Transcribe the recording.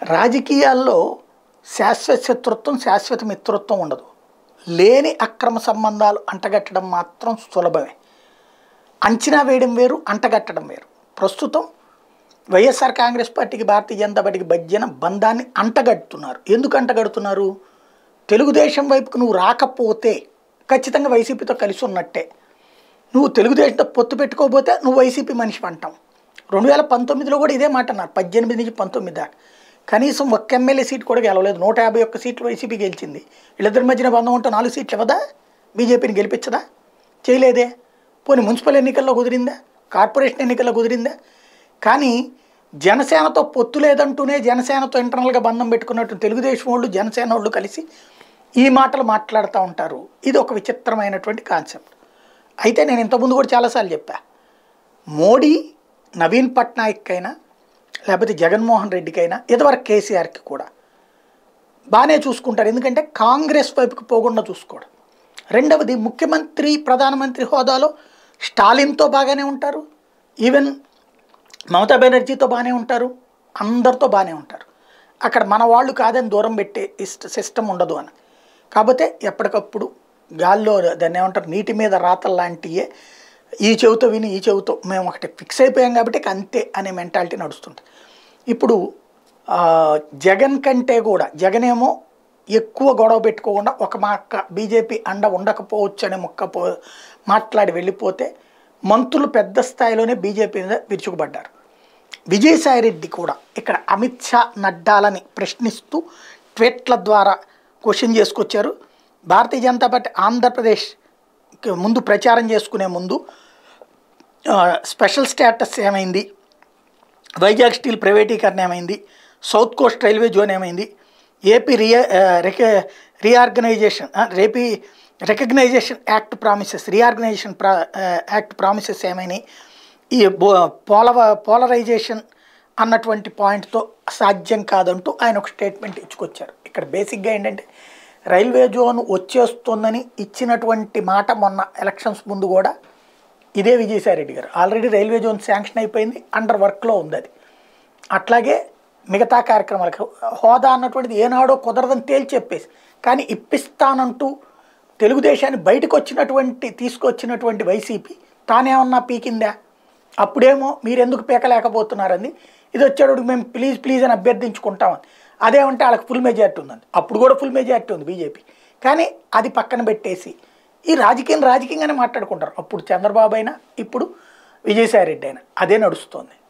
రాజకీయాల్లో శాశ్వత శత్రుత్వం శాశ్వత మిత్రత్వం ఉండదు లేని అక్రమ సంబంధాలు అంటగట్టడం మాత్రం సులభమే అంచనా వేయడం వేరు అంటగట్టడం వేరు ప్రస్తుతం వైఎస్ఆర్ కాంగ్రెస్ పార్టీకి భారతీయ జనతా పార్టీకి మధ్యన బంధాన్ని అంటగడుతున్నారు ఎందుకు అంటగడుతున్నారు తెలుగుదేశం వైపుకు నువ్వు రాకపోతే ఖచ్చితంగా వైసీపీతో కలిసి ఉన్నట్టే నువ్వు తెలుగుదేశంతో పొత్తు పెట్టుకోకపోతే నువ్వు వైసీపీ మనిషి అంటాం రెండు వేల పంతొమ్మిదిలో కూడా ఇదే మాట అన్నారు పద్దెనిమిది నుంచి పంతొమ్మిది దాకా కనీసం ఒక్క ఎమ్మెల్యే సీట్ కూడా గెలవలేదు నూట యాభై ఒక్క సీట్లు వైసీపీ గెలిచింది వీళ్ళిద్దరి మధ్యన బంధం ఉంటే నాలుగు సీట్లు ఇవ్వదా బీజేపీని గెలిపించదా చేయలేదే పోనీ మున్సిపల్ ఎన్నికల్లో కుదిరిందా కార్పొరేషన్ ఎన్నికల్లో కుదిరిందా కానీ జనసేనతో పొత్తు లేదంటూనే జనసేనతో ఇంటర్నల్గా బంధం పెట్టుకున్నట్టు తెలుగుదేశం వాళ్ళు జనసేన వాళ్ళు కలిసి ఈ మాటలు మాట్లాడుతూ ఉంటారు ఇది ఒక విచిత్రమైనటువంటి కాన్సెప్ట్ అయితే నేను ఇంతకుముందు కూడా చాలాసార్లు చెప్పా మోడీ నవీన్ పట్నాయక్ అయినా లేకపోతే జగన్మోహన్ రెడ్డికైనా ఇదివరకు కేసీఆర్కి కూడా బాగానే చూసుకుంటారు ఎందుకంటే కాంగ్రెస్ వైపుకి పోకుండా చూసుకోవడం రెండవది ముఖ్యమంత్రి ప్రధానమంత్రి హోదాలో స్టాలిన్తో బాగానే ఉంటారు ఈవెన్ మమతా బెనర్జీతో బాగానే ఉంటారు అందరితో బాగానే ఉంటారు అక్కడ మన వాళ్ళు కాదని దూరం పెట్టే ఇష్ట సిస్టమ్ ఉండదు అని కాకపోతే ఎప్పటికప్పుడు గాల్లో దాన్ని ఏమంటారు నీటి మీద రాతలు లాంటియే ఈ చెవితో విని ఈ చెవితో మేము ఒకటి ఫిక్స్ అయిపోయాం కాబట్టి ఇక అంతే అనే మెంటాలిటీ నడుస్తుంది ఇప్పుడు ఆ, జగన్ కంటే కూడా జగన్ ఏమో ఎక్కువ గొడవ పెట్టుకోకుండా ఒక మాక్క బీజేపీ అండ ఉండకపోవచ్చు అనే మొక్క పో మాట్లాడి వెళ్ళిపోతే మంత్రులు పెద్ద స్థాయిలోనే బీజేపీ మీద విరుచుకుపడ్డారు విజయసాయిరెడ్డి కూడా ఇక్కడ అమిత్ షా నడ్డాలని ప్రశ్నిస్తూ ట్వీట్ల ద్వారా క్వశ్చన్ చేసుకొచ్చారు భారతీయ జనతా పార్టీ ఆంధ్రప్రదేశ్ ముందు ప్రచారం చేసుకునే ముందు ఆ, స్పెషల్ స్టేటస్ ఏమైంది వైజాగ్ స్టీల్ ప్రైవేటీకరణ ఏమైంది సౌత్ కోస్ట్ రైల్వే జోన్ ఏమైంది ఏపీ రియా రిక రీఆర్గనైజేషన్ రేపీ రికగ్నైజేషన్ యాక్ట్ ప్రామిసెస్ రీఆర్గనైజేషన్ ప్రా యాక్ట్ ప్రామిసెస్ ఏమైనాయి ఈ బో పోలవ పోలరైజేషన్ అన్నటువంటి పాయింట్తో సాధ్యం కాదంటూ ఆయన ఒక స్టేట్మెంట్ ఇచ్చుకొచ్చారు ఇక్కడ బేసిక్గా ఏంటంటే రైల్వే జోన్ వచ్చేస్తుందని ఇచ్చినటువంటి మాట మొన్న ఎలక్షన్స్ ముందు కూడా ఇదే విజయసాయిరెడ్డి గారు ఆల్రెడీ రైల్వే జోన్ శాంక్షన్ అయిపోయింది అండర్ వర్క్లో ఉంది అది అట్లాగే మిగతా కార్యక్రమాలకు హోదా అన్నటువంటిది ఏనాడో కుదరదని తేల్చి చెప్పేసి కానీ ఇప్పిస్తానంటూ తెలుగుదేశాన్ని బయటకు వచ్చినటువంటి తీసుకొచ్చినటువంటి వైసీపీ తానేమన్నా పీకిందా అప్పుడేమో మీరు ఎందుకు పీకలేకపోతున్నారని ఇది వచ్చేటప్పుడు మేము ప్లీజ్ ప్లీజ్ అని అభ్యర్థించుకుంటామని అదేమంటే వాళ్ళకి ఫుల్ మెజార్టీ ఉందండి అప్పుడు కూడా ఫుల్ మెజార్టీ ఉంది బీజేపీ కానీ అది పక్కన పెట్టేసి ఈ రాజకీయం రాజకీయంగానే మాట్లాడుకుంటారు అప్పుడు చంద్రబాబు అయినా ఇప్పుడు విజయసాయిరెడ్డి అయినా అదే నడుస్తుంది